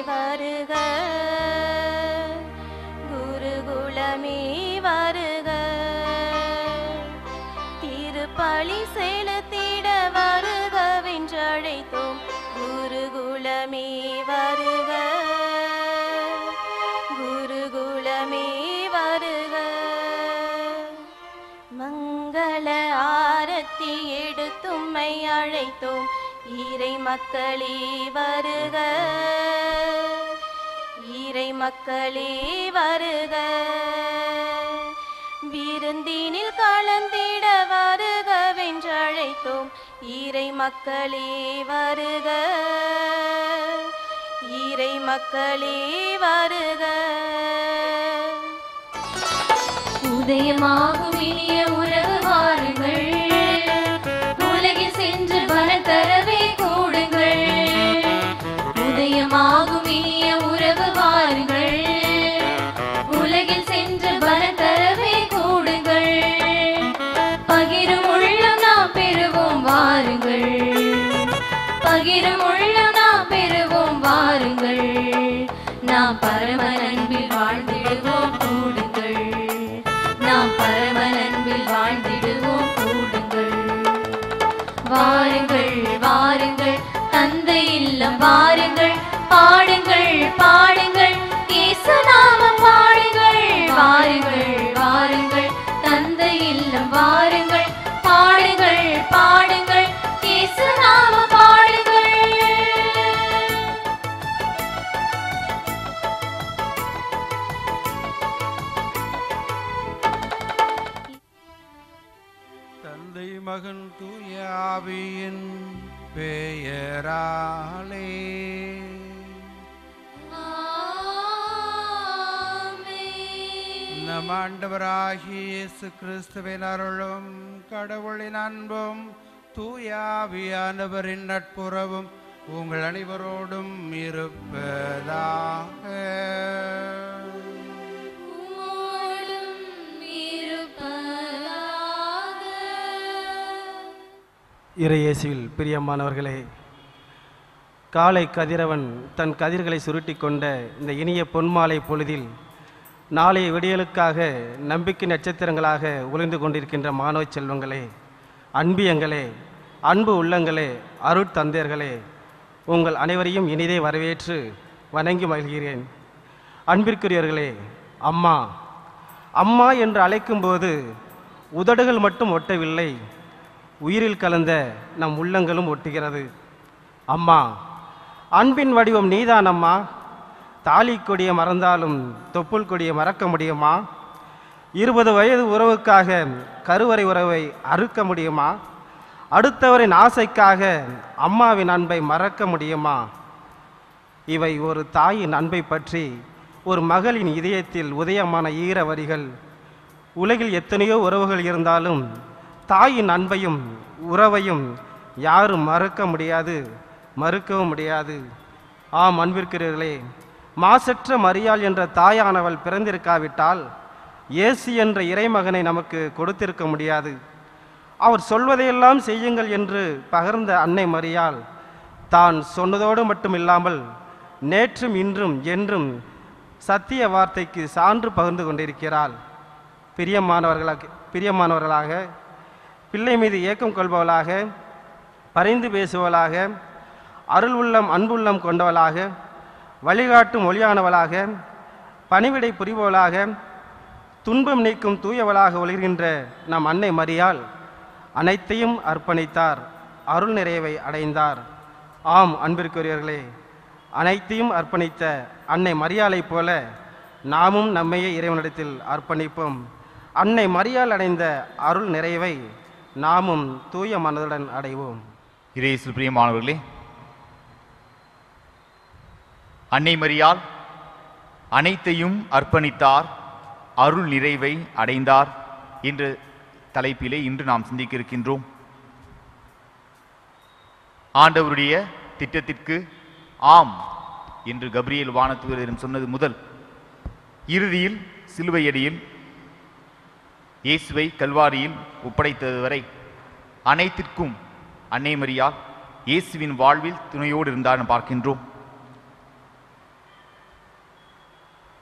வருக குருகுலமே வருக திருப்பலி செலுத்திட வருகவென்றழைத்தோம் குருகுலமே வருக குருகுலமே வருக மங்கள ஆரத்தி எடுத்தும்மை அழைத்தோம் இறை மக்களே வருக இறை மக்களே வருக விருந்தினில் கலந்திட வருகவென்றழைத்தோம் இறை மக்களே வருக இறை மக்களே வருக உதயமாகும் இனிய உறவு வாருங்கள் உலகில் சென்று பலம் தரவே கூடுங்கள் உதயமாகும் இனிய உறவு வாருங்கள் உலகில் சென்று பலம் தரவே கூடுங்கள் பகிரும் உள்ளம் நாம் பெறுவோம் வாருங்கள் பகிரும் உள்ளம் நாம் பெறுவோம் வாருங்கள் நாம் பரம அன்பில் வாழ்ந்திடுவோம் கூடுங்கள் நாம் பரம அன்பில் வாழ்ந்திடுவோம் கூடுங்கள் வாருங்கள் வாருங்கள் தந்தை இல்லம் வாருங்கள் பாடுங்கள் பாடுங்கள் இயேசு நாமம் பாடுங்கள் வாருங்கள் வாருங்கள் தந்தை இல்லம் வாருங்கள் பாடுங்கள் பாடுங்கள் இயேசு நாமம் பாடுங்கள் தந்தை மகன் தூய ஆவியின் பெயராலே நம் ஆண்டவராகிய இயேசு கிறிஸ்துவின் அருளும் கடவுளின் அன்பும் தூய ஆவியானவரின் நட்புறவும் உங்கள் அனைவரோடும் இருப்பதாக உம்மோடும் இருப்பதாக. இறையேசுவில் பிரியமானவர்களே காலை கதிரவன் தன் கதிர்களை சுருட்டி கொண்ட இந்த இனிய பொன்மாலை பொழுதில் நாளைய விடியலுக்காக நம்பிக்கை நட்சத்திரங்களாக ஒளிந்து கொண்டிருக்கின்ற மாணவ செல்வங்களே அன்பியங்களே அன்பு உள்ளங்களே அருட்தந்தையர்களே உங்கள் அனைவரையும் இனிதே வரவேற்று வணங்கி மகிழ்கிறேன் அன்பிற்குரியவர்களே அம்மா அம்மா என்று அழைக்கும்போது உதடுகள் மட்டும் ஒட்டவில்லை உயிரில் கலந்த நம் உள்ளங்களும் ஒட்டுகிறது அம்மா அன்பின் வடிவம் நீதான் அம்மா தாலி கொடியை மறந்தாலும் தொப்புள் கொடியை மறக்க முடியுமா இருபது வயது உறவுக்காக கருவறை உறவை அறுக்க முடியுமா அடுத்தவரின் ஆசைக்காக அம்மாவின் அன்பை மறக்க முடியுமா இவை ஒரு தாயின் அன்பை பற்றி ஒரு மகளின் இதயத்தில் உதயமான ஈர வரிகள் உலகில் எத்தனையோ உறவுகள் இருந்தாலும் தாயின் அன்பையும் உறவையும் யாரும் மறக்க முடியாது மறுக்கவும் முடியாது ஆம் அன்பிற்கிறீர்களே மாசற்ற மரியாள் என்ற தாயானவள் பிறந்திருக்காவிட்டால் இயேசு என்ற இறைமகனை நமக்கு கொடுத்திருக்க முடியாது அவர் சொல்வதையெல்லாம் செய்யுங்கள் என்று பகர்ந்த அன்னை மரியாள் தான் சொன்னதோடு மட்டுமில்லாமல் நேற்றும் இன்றும் என்றும் சத்திய வார்த்தைக்கு சான்று பகிர்ந்து கொண்டிருக்கிறாள் பிரியமானவர்களாக பிரியமானவர்களாக பிள்ளை மீது ஏக்கம் கொள்பவளாக பரிந்து பேசுவளாக அருள் உள்ளம் அன்புள்ளம் கொண்டவளாக வழிகாட்டும் மொழியானவளாக பணிவிடை புரிபவளாக துன்பம் நீக்கும் தூயவளாக ஒளிர்கின்ற நம் அன்னை மரியாள் அனைத்தையும் அர்ப்பணித்தார் அருள் நிறைவை அடைந்தார் ஆம் அன்பிற்குரியவர்களே அனைத்தையும் அர்ப்பணித்த அன்னை மரியாளைப் போல நாமும் நம்மையே இறைவனிடத்தில் அர்ப்பணிப்போம் அன்னை மரியாள் அடைந்த அருள் நிறைவை நாமும் தூய மனதுடன் அடைவோம் இறையேசு பிரியமானவர்களே அன்னை மரியாள் அனைத்தையும் அர்ப்பணித்தார் அருள் நிறைவை அடைந்தார் என்ற தலைப்பிலே இன்று நாம் சிந்திக்க இருக்கின்றோம் ஆண்டவருடைய திட்டத்திற்கு ஆம் என்று கப்ரியேல் வானத்துவரிடம் சொன்னது முதல் இறுதியில் சிலுவையடியில் இயேசுவை கல்வாரியில் ஒப்படைத்தது வரை அனைத்திற்கும் அன்னை மரியாள் இயேசுவின் வாழ்வில் துணையோடு இருந்தார் என பார்க்கின்றோம்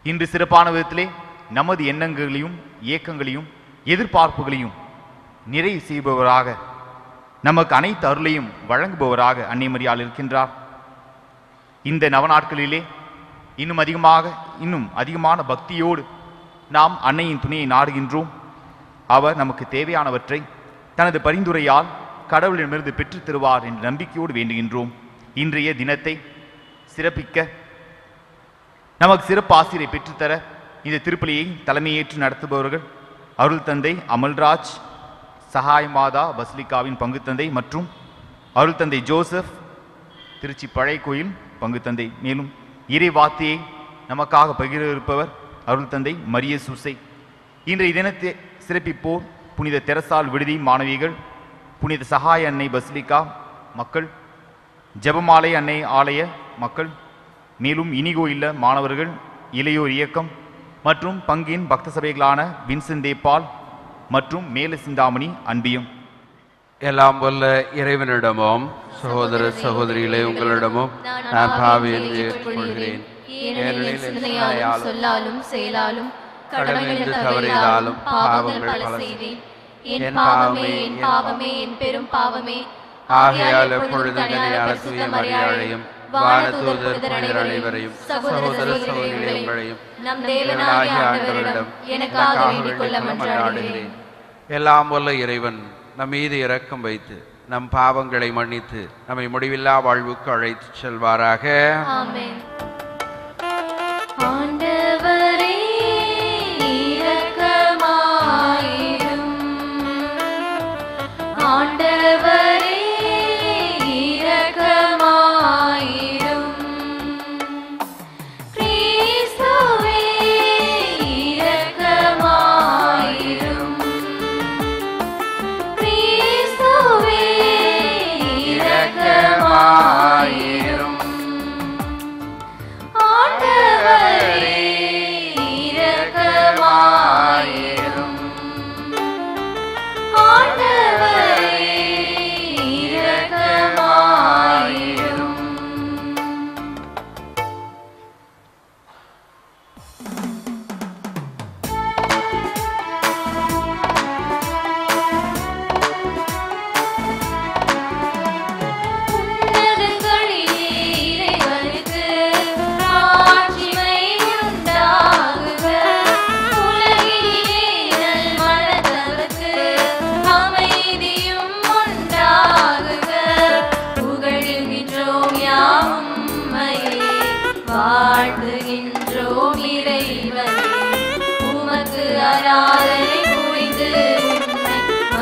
இன்று சிறப்பான விதத்திலே நமது எண்ணங்களையும் இயக்கங்களையும் எதிர்பார்ப்புகளையும் நிறைவு செய்பவராக நமக்கு அனைத்து அருளையும் வழங்குபவராக அன்னைமரியால் இருக்கின்றார் இந்த நவநாட்களிலே இன்னும் அதிகமாக இன்னும் அதிகமான பக்தியோடு நாம் அன்னையின் துணையை நாடுகின்றோம் அவர் நமக்கு தேவையானவற்றை தனது பரிந்துரையால் கடவுளிடமிருந்து பெற்றுத் தருவார் என்ற நம்பிக்கையோடு வேண்டுகின்றோம் இன்றைய தினத்தை சிறப்பிக்க நமக்கு சிறப்பு ஆசிரியை பெற்றுத்தர இந்த திருப்பலியை தலைமையேற்று நடத்துபவர்கள் அருள் தந்தை அமல்ராஜ் சகாய மாதா பஸ்லிகாவின் பங்கு தந்தை மற்றும் அருள் தந்தை ஜோசப் திருச்சி பழைய கோயில் பங்கு தந்தை மேலும் இறை வார்த்தையை நமக்காக பகிர இருப்பவர் அருள் தந்தை மரிய சுசை இன்றைய தினத்தை சிறப்பிப்போர் புனித தெரசால் விடுதி மாணவிகள் புனித சகாய அன்னை பஸ்லிகா மக்கள் ஜெபமாலை அன்னை ஆலய மக்கள் மேலும் இனிகோ இல்ல மாணவர்கள் இளையோர் இயக்கம் மற்றும் பங்கின் பக்த சபைகளான வின்சென்ட் தேப்பால் மற்றும் மேல சிந்தாமணி அன்பியும் எல்லாம் வல்ல இறைவனிடமும் சகோதர சகோதரிகளே உங்களிடமும் நான் பாவியில் ஏற்றுக்கொள்கிறேன் ஏனெனில் சிந்தனையாலும் சொல்லாலும் செயலாலும் கடமையின்றி கடமையின்றி தவறியதாலும் தவறியதாலும் பாவங்கள் பாவங்கள் பல பல செய்தேன் என் என் பாவமே பாவமே, என் என் பாவமே என் பெரும் பாவமே ஆகையால் எப்பொழுதும் கனியான தூய மரியாதையும் வானதூதர் புனிதர் அனைவரையும் சகோதர சகோதரிகளே உங்களையும் நம் தேவனாகிய தேவனாகிய ஆண்டவரிடம் எனக்காக வேண்டிக் கொள்ள மன்றாடுகிறேன் எல்லாம் வல்ல இறைவன் நம் மீது இரக்கம் வைத்து நம் பாவங்களை மன்னித்து நம்மை முடிவில்லா வாழ்வுக்கு அழைத்துச் செல்வாராக ஆமென் ஆண்டவரே இரக்கமாயிரும் ஆண்டவரே இரக்கமாயிரும் கிறிஸ்துவே இரக்கமாயிரும் கிறிஸ்துவே இரக்கமாயிரும் ஆண்டவரே இரக்கமாயிரும் ஆண்டவரே இரக்கமாயிரும் உன்னதங்களிலே இறைவனுக்கு ஆட்சிமை உண்டாகுக. உலகினிலே நல்மனதவர்க்கு அமைதியும் உண்டாகுக. புகழுகின்றோம் யாம் உம்மையே, வாழ்த்துகின்றோம் இறைவனே. உமக்கு ஆராதனை புரிந்து உம்மை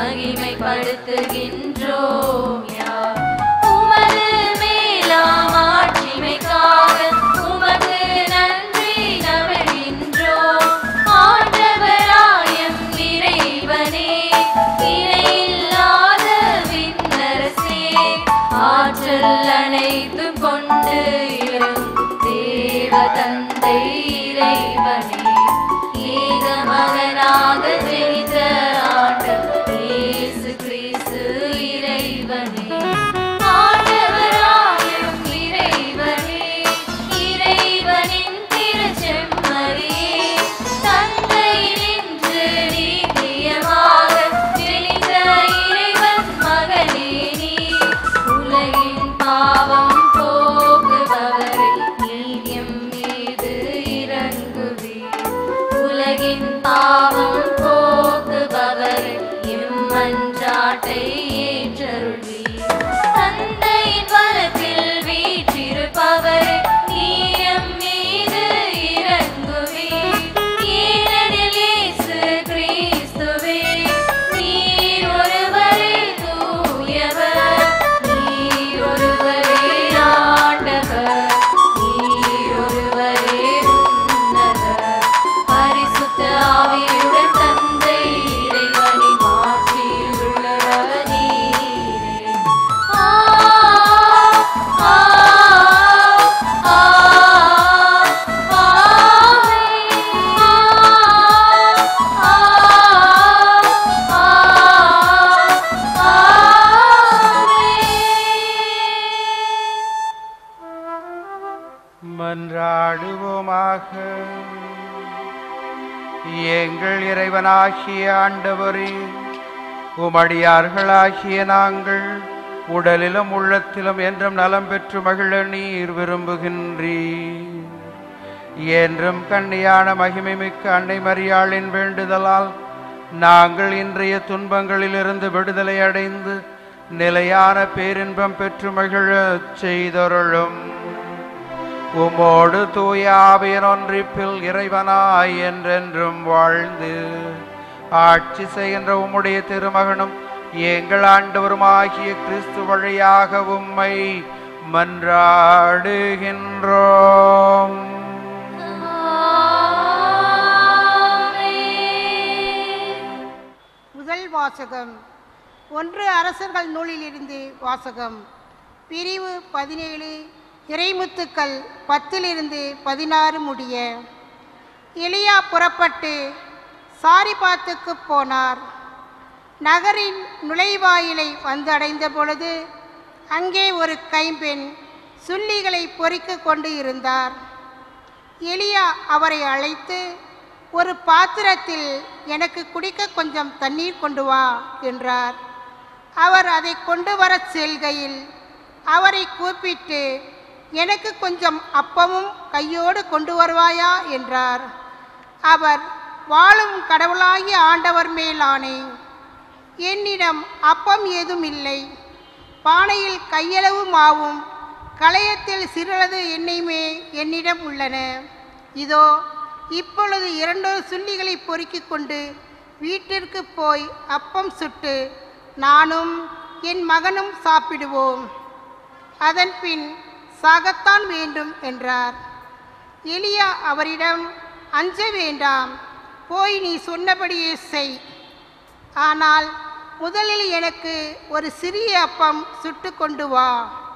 மகிமைப்படுத்துகின்றோம் யாம் உமது மேலாம் ஆட்சிமைக்காக உமக்கு நன்றி நவிழ்கின்றோம் ஆண்டவராயம் இறைவனே இணையில்லாத விண்ணரசே ஆற்றல் அனைத்தும் கொண்டு இரும் தேவ தந்தை இறைவனே ஏக மகனாக ஜெனித்த ஆண்டவர் இயேசு கிறிஸ்து இறைவனே ஆண்டவராயும் இறைவனே இறைவனின் திருச்செம்மறியே தந்தையினின்று நீக்கியமாக ஜெனித்த இறைவன் மகனே நீ உலகின் பாவம் போக்குபவரை நீதியம் மீது இறங்குவீர் உலகின் பாவம் போக்குபவரை மன்றாடுவோமாக எங்கள் இறைவனாகிய ஆண்டவரே உமடியார்களாகிய நாங்கள் உடலிலும் உள்ளத்திலும் என்றும் நலம் பெற்று மகிழ நீர் விரும்புகின்றீர் என்றும் கண்ணியான மகிமை மிக்க அன்னை மரியாளின் வேண்டுதலால் நாங்கள் இன்றைய துன்பங்களிலிருந்து விடுதலை அடைந்து நிலையான பேரின்பம் பெற்று மகிழச் செய்தருளும் உமோடு தூய ஆவியின் ஒன்றிப்பில் இறைவனாய் என்றென்றும் வாழ்ந்து ஆட்சி செய்கின்ற உம்முடைய திருமகனும் எங்கள் ஆண்டவருமாகிய கிறிஸ்து வழியாக உம்மை மன்றாடுகின்றோம் முதல் வாசகம் ஒன்று அரசர்கள் நூலிலிருந்து வாசகம் பிரிவு பதினேழு இறைமுத்துக்கள் பத்திலிருந்து பதினாறு முடிய எலியா புறப்பட்டு சாரிபாத்துக்கு போனார் நகரின் நுழைவாயிலை வந்தடைந்த பொழுது அங்கே ஒரு கைம்பெண் சுள்ளிகளை பொறிக்க கொண்டு இருந்தார் எலியா அவரை அழைத்து ஒரு பாத்திரத்தில் எனக்கு குடிக்க கொஞ்சம் தண்ணீர் கொண்டு வா என்றார் அவர் அதை கொண்டு வரச் செல்கையில் அவரை கூப்பிட்டு எனக்கு கொஞ்சம் அப்பமும் கையோடு கொண்டு வருவாயா என்றார் அவர் வாழும் கடவுளாகிய ஆண்டவர் மேலானே என்னிடம் அப்பம் ஏதும் இல்லை பானையில் கையளவு மாவும் களையத்தில் சிறிது எண்ணெயுமே என்னிடம் உள்ளன இதோ இப்பொழுது இரண்டொரு சுள்ளிகளை பொறுக்கிக் கொண்டு வீட்டிற்கு போய் அப்பம் சுட்டு நானும் என் மகனும் சாப்பிடுவோம் அதன்பின் சாகத்தான் வேண்டும் என்றார் எலியா அவரிடம் அஞ்ச வேண்டாம் போய் நீ சொன்னபடியே செய் ஆனால் முதலில் எனக்கு ஒரு சிறிய அப்பம் சுட்டு கொண்டு வா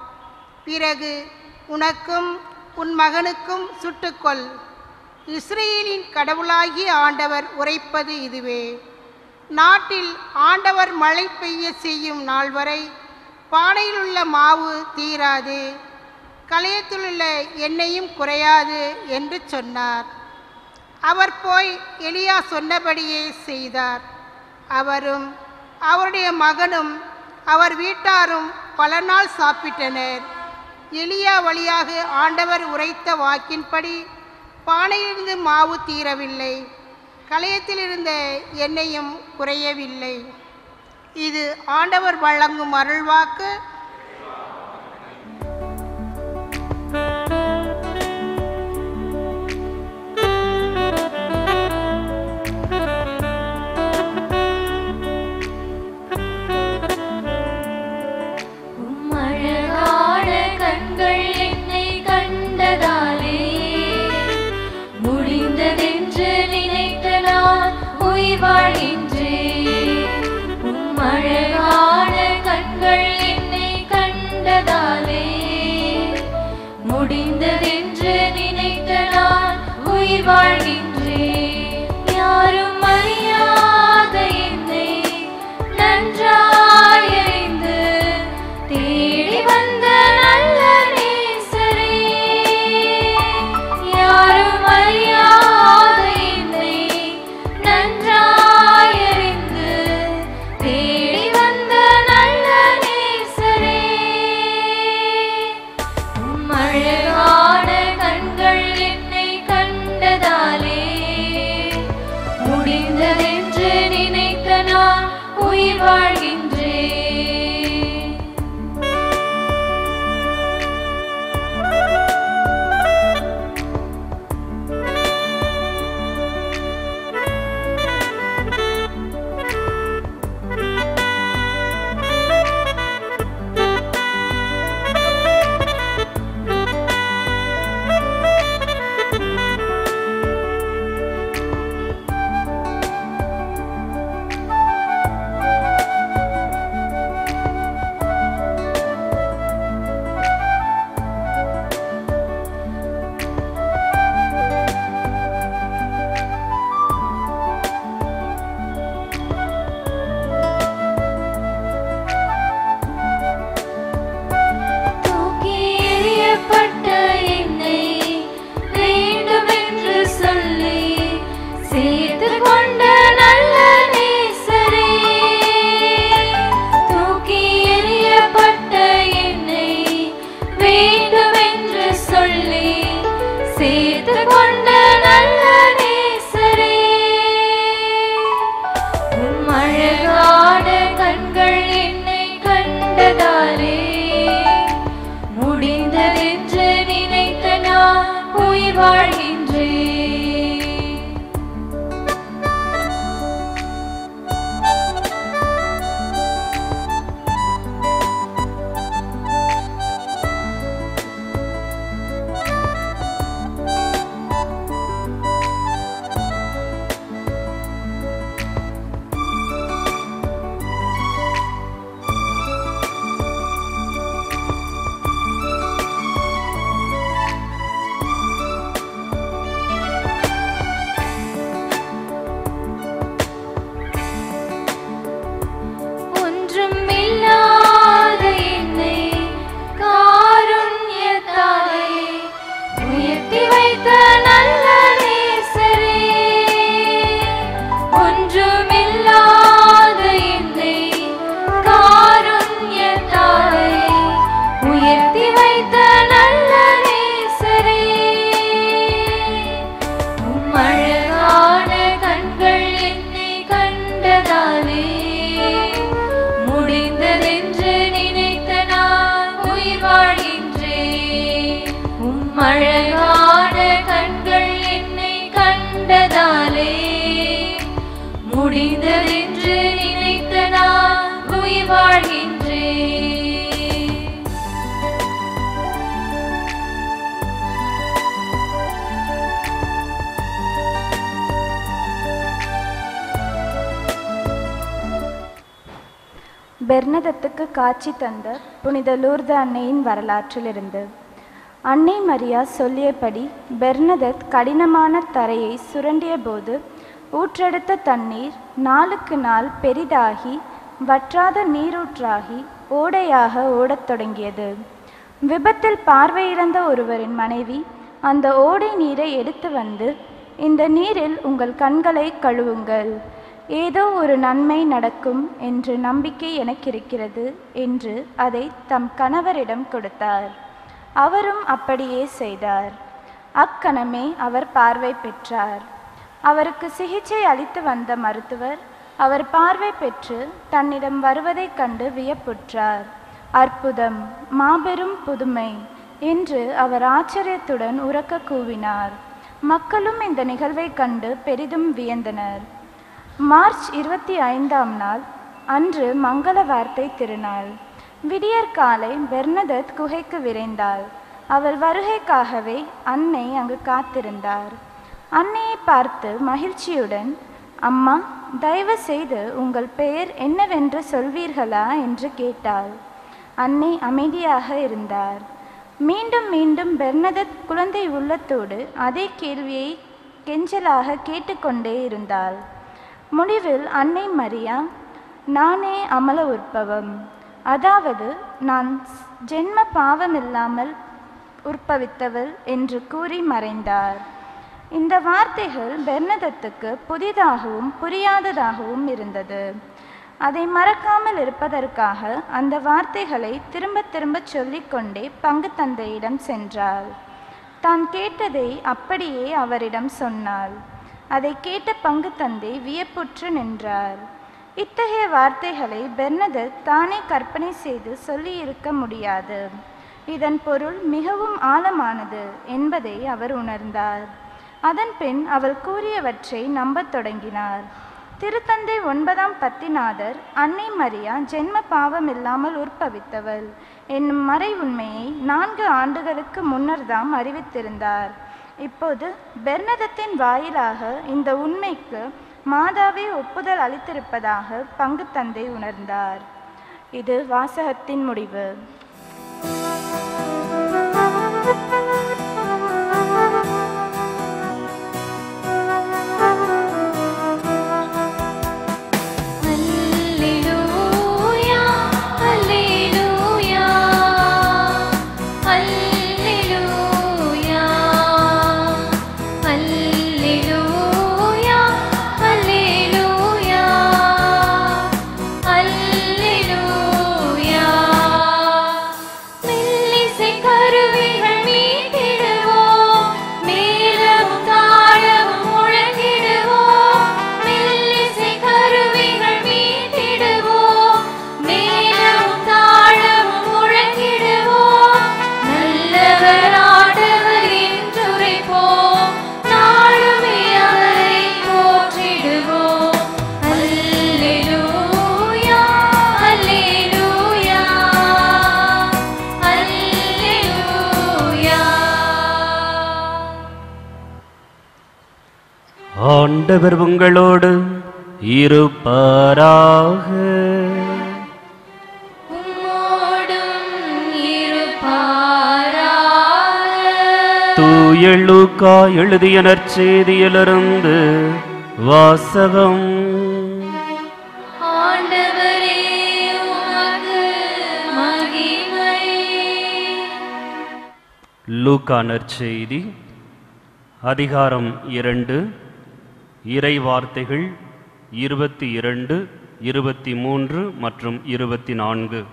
பிறகு உனக்கும் உன் மகனுக்கும் சுட்டுக்கொள் இஸ்ரேலின் கடவுளாகிய ஆண்டவர் உரைப்பது இதுவே நாட்டில் ஆண்டவர் மழை பெய்ய செய்யும் நாள் வரை பானையில் உள்ள மாவு தீராது களையத்திலுள்ள எண்ணெயும் குறையாது என்று சொன்னார் அவர் போய் எலியா சொன்னபடியே செய்தார் அவரும் அவருடைய மகனும் அவர் வீட்டாரும் பல நாள் சாப்பிட்டனர் எலியா வழியாக ஆண்டவர் உரைத்த வாக்கின்படி பானையிலிருந்து மாவு தீரவில்லை களையத்தில் இருந்த எண்ணெயும் குறையவில்லை இது ஆண்டவர் வழங்கும் அருள்வாக்கு உம்மழகான கண்கள் என்னை கண்டதாலே முடிந்ததென்று நினைத்த நான் உயிர் வாழ்கின்றேன் உம்மழகான கண்கள் என்னை கண்டதாலே முடிந்ததென்று நினைத்த நான் உயிர் வாழ்கின்றேன் யாரும் அறியாத என்னை நன்றாயறிந்து தேடி வந்த நல்ல நேசரே யாரும் அறியாத என்னை நன்றாயறிந்து தேடி வந்த நல்ல நேசரே உம் அழகான கண்கள் என்னை கண்டதாலே முடிந்ததென்று நினைத்த நான் உயிர் வாழ்கின்றேன் கொண்ட நல்ல நேசரே உம் அழகான கண்கள் என்னை கண்டதாலே முடிந்ததென்று நினைத்த நான் உயிர் வாழ்கின்றேன் ஒன்றும் இல்லாத என்னை காருண்யத்தாலே உயர்த்தி வைத்த நல்ல நேசரே ஒன்றும் இல்லாத என்னை காருண்யத்தாலே உயர்த்தி வைத்த நல்ல நேசரே உம் அழகான கண்கள் என்னை கண்டதாலே முடிந்ததென்று நினைத்த நான் உயிர் வாழ்கின்றேன் உம் அழகான கண்கள் என்னை கண்டதாலே முடிந்ததென்று நினைத்த நான் உயிர் வாழ்கின்றேன் பெர்னதத்துக்கு காட்சி தந்த புனித லூர்து அன்னையின் வரலாற்றிலிருந்து அன்னை மரியா சொல்லியபடி பெர்னதத் கடினமான தரையை சுரண்டிய போது ஊற்றெடுத்த தண்ணீர் நாளுக்கு நாள் பெரிதாகி வற்றாத நீரூற்றாகி ஓடையாக ஓடத் தொடங்கியது விபத்தில் பார்வையிழந்த ஒருவரின் மனைவி அந்த ஓடை நீரை எடுத்து வந்து இந்த நீரில் உங்கள் கண்களை கழுவுங்கள் ஏதோ ஒரு நன்மை நடக்கும் என்று நம்பிக்கை எனக்கு இருக்கிறது என்று அதை தம் கணவரிடம் கொடுத்தார் அவரும் அப்படியே செய்தார் அக்கணமே அவர் பார்வை பெற்றார் அவருக்கு சிகிச்சை அளித்து வந்த மருத்துவர் அவர் பார்வை பெற்று தன்னிடம் வருவதைக் கண்டு வியப்புற்றார் அற்புதம் மாபெரும் புதுமை என்று அவர் ஆச்சரியத்துடன் உரக்க கூவினார் மக்களும் இந்த நிகழ்வைக் கண்டு பெரிதும் வியந்தனர் மார்ச் இருபத்தி ஐந்தாம் நாள் அன்று மங்கள வார்த்தை திருநாள் விடியற்காலை பெர்னதத் குகைக்கு விரைந்தாள் அவள் வருகைக்காகவே அன்னை அங்கு காத்திருந்தார் அன்னையை பார்த்து மகிழ்ச்சியுடன் அம்மா தயவு செய்து உங்கள் பெயர் என்னவென்று சொல்வீர்களா என்று கேட்டாள் அன்னை அமைதியாக இருந்தார் மீண்டும் மீண்டும் பெர்னதத் குழந்தை உள்ளத்தோடு அதே கேள்வியை கெஞ்சலாக கேட்டுக்கொண்டே இருந்தாள் முடிவில் அன்னை மரியா நானே அமல உற்பவம் அதாவது நான் ஜென்ம பாவமில்லாமல் உற்பவித்தவள் என்று கூறி மறைந்தார் இந்த வார்த்தைகள் பெர்னதத்துக்கு புதிதாகவும் புரியாததாகவும் இருந்தது அதை மறக்காமல் இருப்பதற்காக அந்த வார்த்தைகளை திரும்ப திரும்ப சொல்லிக்கொண்டே பங்கு தந்தையிடம் சென்றாள் தான் கேட்டதை அப்படியே அவரிடம் சொன்னாள் அதை கேட்ட பங்கு தந்தை வியப்புற்று நின்றார் இத்தகைய வார்த்தைகளை பெர்னதத் தானே கற்பனை செய்து சொல்லியிருக்க முடியாது இதன் பொருள் மிகவும் ஆழமானது என்பதை அவர் உணர்ந்தார் அதன் பின் அவள் கூறியவற்றை நம்பத் தொடங்கினார் திருத்தந்தை ஒன்பதாம் பத்திநாதர் அன்னை மரியா ஜென்ம பாவம் இல்லாமல் உற்பவித்தவள் என்னும் மறை உண்மையை நான்கு ஆண்டுகளுக்கு முன்னர்தாம் அறிவித்திருந்தார் இப்போது பெர்னதத்தின் வாயிலாக இந்த உண்மைக்கு மாதாவே ஒப்புதல் அளித்திருப்பதாக பங்கு தந்தை உணர்ந்தார் இது வாசகத்தின் முடிவு அல்லேலூயா அல்லேலூயா அல்லேலூயா அல்லேலூயா அல்லேலூயா அல்லேலூயா ஆண்டவர் உங்களோடு இருப்பாராக உம்மோடும் இருப்பாராக தூயலுக்கா எழுதிய நற்செய்தியிலிருந்து வாசகம் ஆண்டவரே உமக்கு மகிமை லூக்கா நற்செய்தி அதிகாரம் இரண்டு இறை வார்த்தைகள் இருபத்தி இரண்டு இருபத்தி மூன்று மற்றும் இருபத்தி நான்கு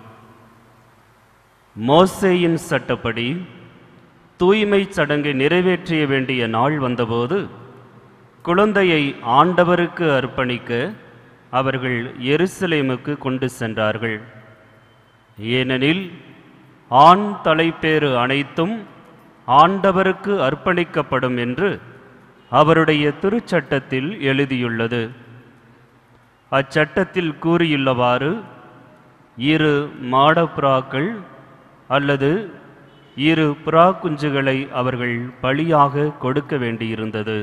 மோசேயின் சட்டப்படி தூய்மை சடங்கை நிறைவேற்றிய வேண்டிய நாள் வந்தபோது குழந்தையை ஆண்டவருக்கு அர்ப்பணிக்க அவர்கள் எருசலேமுக்கு கொண்டு சென்றார்கள் ஏனெனில் ஆண் தலைப்பேறு அனைத்தும் ஆண்டவருக்கு அர்ப்பணிக்கப்படும் என்று அவருடைய திருச்சட்டத்தில் எழுதியுள்ளது அச்சட்டத்தில் கூறியுள்ளவாறு இரு மாடப்புறாக்கள் அல்லது இரு புறா குஞ்சுகளை அவர்கள் பலியாக கொடுக்க வேண்டியிருந்தது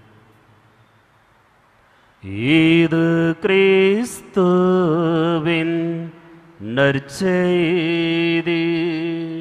இது கிறிஸ்துவின் நற்செய்தி